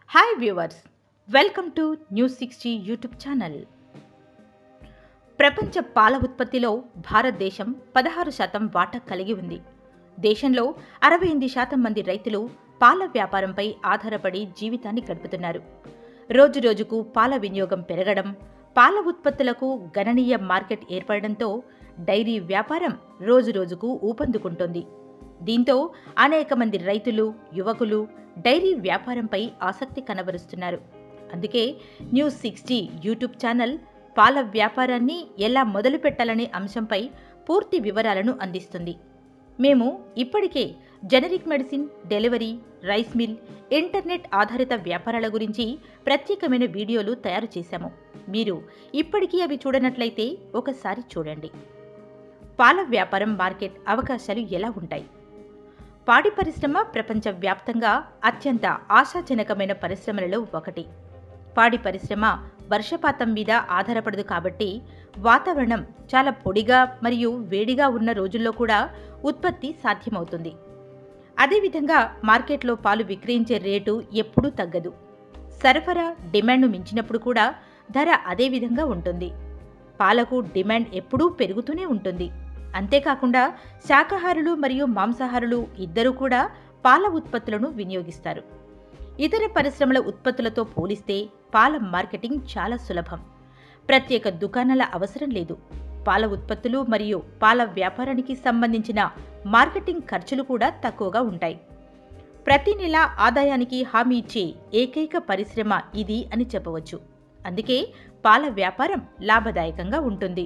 hi viewers welcome to news sixty YouTube channel ప్రపంచ పాల ఉత్పత్తిలో భారతదేశం పదహారు శాతం వాటా కలిగి ఉంది దేశంలో అరవై ఎనిమిది శాతం మంది రైతులు పాల వ్యాపారంపై ఆధారపడి జీవితాన్ని గడుపుతున్నారు రోజురోజుకు పాల వినియోగం పెరగడం పాల ఉత్పత్తులకు గణనీయ మార్కెట్ ఏర్పడడంతో డైరీ వ్యాపారం రోజురోజుకు ఊపందుకుంటోంది దీంతో అనేక మంది రైతులు యువకులు డైరీ వ్యాపారంపై ఆసక్తి కనబరుస్తున్నారు అందుకే న్యూస్ సిక్స్టీ యూట్యూబ్ ఛానల్ పాల వ్యాపారాన్ని ఎలా మొదలు పెట్టాలనే అంశంపై పూర్తి వివరాలను అందిస్తుంది మేము ఇప్పటికే generic medicine delivery rice mill internet ఆధారిత వ్యాపారాల గురించి ప్రత్యేకమైన వీడియోలు తయారు చేశాము మీరు ఇప్పటికీ అవి చూడనట్లయితే ఒకసారి చూడండి పాల వ్యాపారం మార్కెట్ అవకాశాలు ఎలా ఉంటాయి పాడి పరిశ్రమ ప్రపంచవ్యాప్తంగా అత్యంత ఆశాజనకమైన పరిశ్రమలలో ఒకటి పాడి పరిశ్రమ వర్షపాతం మీద ఆధారపడదు కాబట్టి వాతావరణం చాలా పొడిగా మరియు వేడిగా ఉన్న రోజుల్లో కూడా ఉత్పత్తి సాధ్యమవుతుంది అదేవిధంగా మార్కెట్లో పాలు విక్రయించే రేటు ఎప్పుడూ తగ్గదు సరఫరా డిమాండ్ను మించినప్పుడు కూడా ధర అదే విధంగా ఉంటుంది పాలకు డిమాండ్ ఎప్పుడూ పెరుగుతూనే ఉంటుంది అంతేకాకుండా శాకాహారులు మరియు మాంసాహారులు ఇద్దరూ కూడా పాల ఉత్పత్తులను వినియోగిస్తారు ఇతర పరిశ్రమల ఉత్పత్తులతో పోలిస్తే పాల మార్కెటింగ్ చాలా సులభం ప్రత్యేక దుకాణాల అవసరం లేదు పాల ఉత్పత్తులు మరియు పాల వ్యాపారానికి సంబంధించిన మార్కెటింగ్ ఖర్చులు కూడా తక్కువగా ఉంటాయి ప్రతి నెల ఆదాయానికి హామీ ఇచ్చే ఏకైక పరిశ్రమ ఇది అని చెప్పవచ్చు అందుకే పాల వ్యాపారం లాభదాయకంగా ఉంటుంది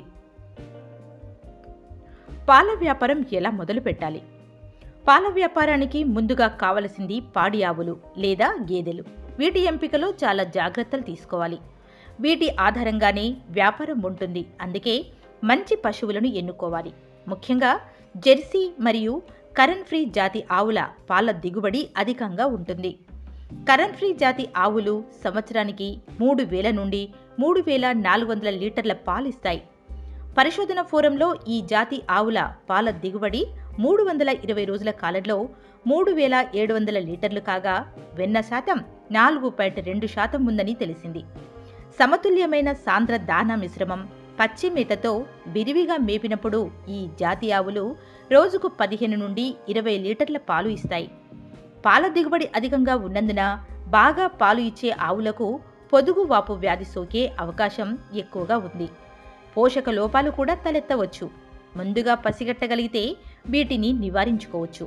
పాల వ్యాపారం ఎలా మొదలు పెట్టాలి పాల వ్యాపారానికి ముందుగా కావలసింది పాడి ఆవులు లేదా గేదెలు వీటి ఎంపికలో చాలా జాగ్రత్తలు తీసుకోవాలి వీటి ఆధారంగానే వ్యాపారం ఉంటుంది అందుకే మంచి పశువులను ఎన్నుకోవాలి ముఖ్యంగా జెర్సీ మరియు కరణ్ ఫ్రీ జాతి ఆవుల పాల దిగుబడి అధికంగా ఉంటుంది కరణ్ ఫ్రీ జాతి ఆవులు సంవత్సరానికి మూడు వేల నుండి మూడు వేల నాలుగు వందల లీటర్ల పాలిస్తాయి పరిశోధన ఫోరంలో ఈ జాతి ఆవుల పాల దిగుబడి మూడు వందల ఇరవై రోజుల కాలంలో మూడు వేల ఏడు వందల లీటర్లు కాగా వెన్న శాతం నాలుగు పాయింట్ రెండు శాతం ఉందని తెలిసింది సమతుల్యమైన సాంద్ర దానా మిశ్రమం పచ్చి మేతతో విరివిగా మేపినప్పుడు ఈ జాతి ఆవులు రోజుకు పదిహేను నుండి ఇరవై లీటర్ల పాలు ఇస్తాయి పాల దిగుబడి అధికంగా ఉన్నందున బాగా పాలు ఇచ్చే ఆవులకు పొదుగు వాపు వ్యాధి సోకే అవకాశం ఎక్కువగా ఉంది పోషక లోపాలు కూడా తలెత్తవచ్చు ముందుగా పసిగట్టగలిగితే వీటిని నివారించుకోవచ్చు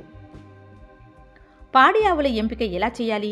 పాడి ఆవుల ఎంపిక ఎలా చేయాలి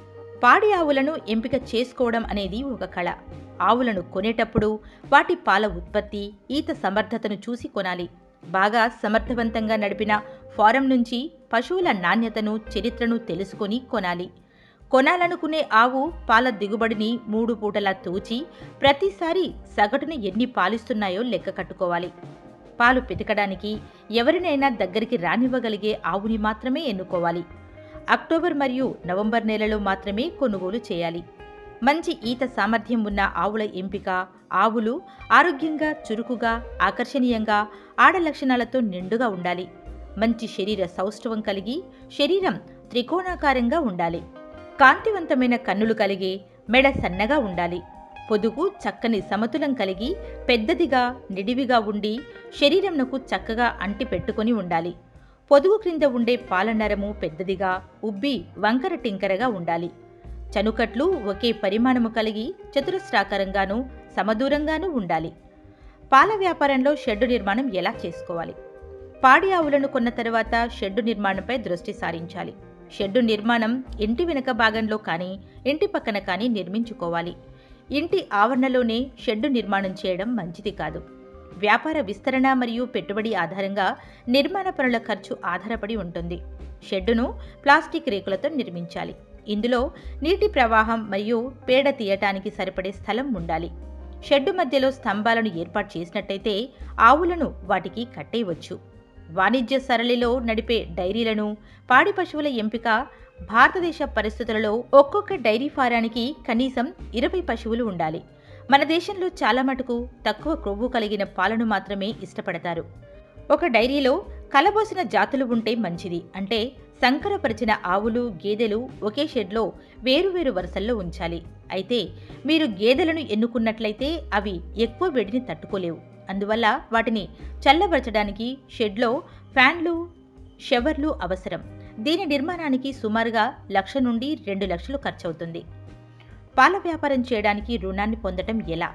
పాడి ఆవులను ఎంపిక చేసుకోవడం అనేది ఒక కళ ఆవులను కొనేటప్పుడు వాటి పాల ఉత్పత్తి ఈత సమర్థతను చూసి కొనాలి బాగా సమర్థవంతంగా నడిపిన ఫారం నుంచి పశువుల నాణ్యతను చరిత్రను తెలుసుకొని కొనాలి కొనాలనుకునే ఆవు పాల దిగుబడిని మూడు పూటలా తూచి ప్రతిసారి సగటున ఎన్ని పాలిస్తున్నాయో లెక్క కట్టుకోవాలి పాలు పితకడానికి ఎవరినైనా దగ్గరికి రానివ్వగలిగే ఆవుని మాత్రమే ఎన్నుకోవాలి అక్టోబర్ మరియు నవంబర్ నెలలో మాత్రమే కొనుగోలు చేయాలి మంచి ఈత సామర్థ్యం ఉన్న ఆవుల ఎంపిక ఆవులు ఆరోగ్యంగా చురుకుగా ఆకర్షణీయంగా ఆడ లక్షణాలతో నిండుగా ఉండాలి మంచి శరీర సౌష్ఠవం కలిగి శరీరం త్రికోణాకారంగా ఉండాలి కాంతివంతమైన కన్నులు కలిగి మెడ సన్నగా ఉండాలి పొదుగు చక్కని సమతులం కలిగి పెద్దదిగా నిడివిగా ఉండి శరీరంనకు చక్కగా అంటి పెట్టుకొని ఉండాలి పొదుగు క్రింద ఉండే పాలనరము పెద్దదిగా ఉబ్బి వంకర టింకరగా ఉండాలి చనుకట్లు ఒకే పరిమాణము కలిగి చతురస్రాకారంగానూ సమదూరంగానూ ఉండాలి పాల వ్యాపారంలో షెడ్డు నిర్మాణం ఎలా చేసుకోవాలి పాడి ఆవులను కొన్న తర్వాత షెడ్డు నిర్మాణంపై దృష్టి సారించాలి షెడ్డు నిర్మాణం ఇంటి వెనుక భాగంలో కానీ ఇంటి పక్కన కానీ నిర్మించుకోవాలి ఇంటి ఆవరణలోనే షెడ్డు నిర్మాణం చేయడం మంచిది కాదు వ్యాపార విస్తరణ మరియు పెట్టుబడి ఆధారంగా నిర్మాణ పనుల ఖర్చు ఆధారపడి ఉంటుంది షెడ్డును ప్లాస్టిక్ రేకులతో నిర్మించాలి ఇందులో నీటి ప్రవాహం మరియు పేడ తీయటానికి సరిపడే స్థలం ఉండాలి షెడ్డు మధ్యలో స్తంభాలను ఏర్పాటు చేసినట్టయితే ఆవులను వాటికి కట్టేయవచ్చు వాణిజ్య సరళిలో నడిపే డైరీలను పాడి పశువుల ఎంపిక భారతదేశ పరిస్థితులలో ఒక్కొక్క డైరీ ఫారానికి కనీసం ఇరవై పశువులు ఉండాలి మన దేశంలో చాలా మటుకు తక్కువ క్రొవ్వు కలిగిన పాలను మాత్రమే ఇష్టపడతారు ఒక డైరీలో కలబోసిన జాతులు ఉంటే మంచిది అంటే సంకరపరిచిన ఆవులు గేదెలు ఒకే షెడ్లో వేరువేరు వరుసల్లో ఉంచాలి అయితే మీరు గేదెలను ఎన్నుకున్నట్లయితే అవి ఎక్కువ వేడిని తట్టుకోలేవు అందువల్ల వాటిని చల్లబరచడానికి షెడ్లో ఫ్యాన్లు షవర్లు అవసరం దీని నిర్మాణానికి సుమారుగా లక్ష నుండి రెండు లక్షలు ఖర్చవుతుంది పాల వ్యాపారం చేయడానికి రుణాన్ని పొందటం ఎలా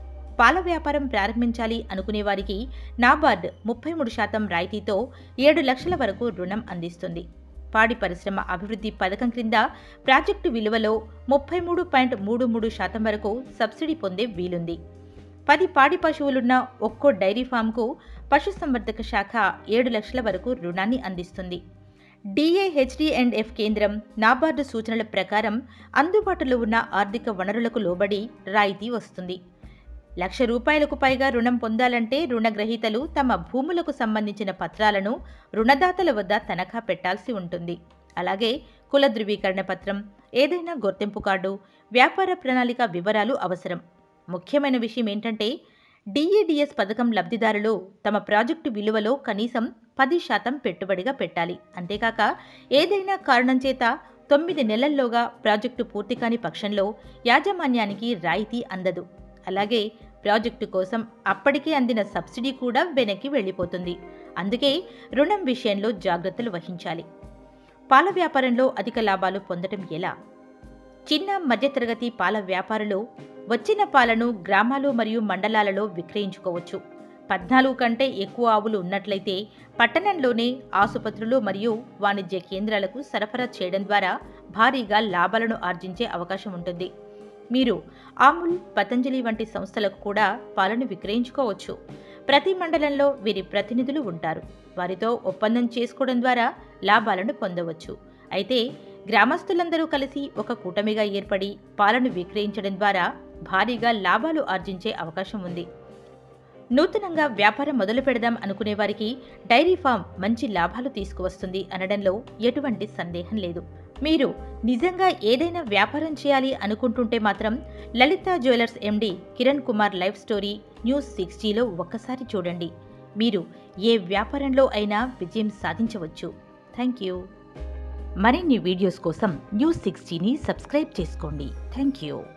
పాల వ్యాపారం ప్రారంభించాలి అనుకునే వారికి నాబార్డ్ ముప్పై మూడు శాతం రాయితీతో ఏడు లక్షల వరకు రుణం అందిస్తుంది పాడి పరిశ్రమ అభివృద్ధి పథకం క్రింద ప్రాజెక్టు విలువలో ముప్పై మూడు పాయింట్ మూడు మూడు శాతం వరకు సబ్సిడీ పొందే వీలుంది పది పాడి పశువులున్న ఒక్కో డైరీ ఫామ్కు పశుసంవర్ధక శాఖ ఏడు లక్షల వరకు రుణాన్ని అందిస్తుంది డిఏహెచ్డి అండ్ ఎఫ్ కేంద్రం నాబార్డు సూచనల ప్రకారం అందుబాటులో ఉన్న ఆర్థిక వనరులకు లోబడి రాయితీ వస్తుంది లక్ష రూపాయలకు పైగా రుణం పొందాలంటే రుణగ్రహీతలు తమ భూములకు సంబంధించిన పత్రాలను రుణదాతల వద్ద తనఖా పెట్టాల్సి ఉంటుంది అలాగే కుల ధృవీకరణ పత్రం ఏదైనా గుర్తింపు కార్డు వ్యాపార ప్రణాళిక వివరాలు అవసరం ముఖ్యమైన విషయం ఏంటంటే డిఈడిఎస్ పథకం లబ్ధిదారులు తమ ప్రాజెక్టు విలువలో కనీసం పది శాతం పెట్టుబడిగా పెట్టాలి అంతేకాక ఏదైనా కారణం చేత తొమ్మిది నెలల్లోగా ప్రాజెక్టు పూర్తి కాని పక్షంలో యాజమాన్యానికి రాయితీ అందదు అలాగే ప్రాజెక్టు కోసం అప్పటికే అందిన సబ్సిడీ కూడా వెనక్కి వెళ్ళిపోతుంది అందుకే రుణం విషయంలో జాగ్రత్తలు వహించాలి పాల వ్యాపారంలో అధిక లాభాలు పొందటం ఎలా చిన్న మధ్యతరగతి పాల వ్యాపారులు వచ్చిన పాలను గ్రామాలు మరియు మండలాలలో విక్రయించుకోవచ్చు పద్నాలుగు కంటే ఎక్కువ ఆవులు ఉన్నట్లయితే పట్టణంలోనే ఆసుపత్రులు మరియు వాణిజ్య కేంద్రాలకు సరఫరా చేయడం ద్వారా భారీగా లాభాలను ఆర్జించే అవకాశం ఉంటుంది మీరు అమూల్ పతంజలి వంటి సంస్థలకు కూడా పాలను విక్రయించుకోవచ్చు ప్రతి మండలంలో వీరి ప్రతినిధులు ఉంటారు వారితో ఒప్పందం చేసుకోవడం ద్వారా లాభాలను పొందవచ్చు అయితే గ్రామస్తులందరూ కలిసి ఒక కూటమిగా ఏర్పడి పాలను విక్రయించడం ద్వారా భారీగా లాభాలు ఆర్జించే అవకాశం ఉంది నూతనంగా వ్యాపారం మొదలు పెడదాం అనుకునే వారికి డైరీ ఫామ్ మంచి లాభాలు తీసుకువస్తుంది అనడంలో ఎటువంటి సందేహం లేదు మీరు నిజంగా ఏదైనా వ్యాపారం చేయాలి అనుకుంటుంటే మాత్రం Lalitha jewellers MD Kiran Kumar life story news సిక్స్టీలో ఒక్కసారి చూడండి మీరు ఏ వ్యాపారంలో అయినా విజయం సాధించవచ్చు థ్యాంక్ యూ మరిన్ని వీడియోస్ కోసం న్యూస్ సిక్స్టీని సబ్స్క్రైబ్ చేసుకోండి థ్యాంక్ యూ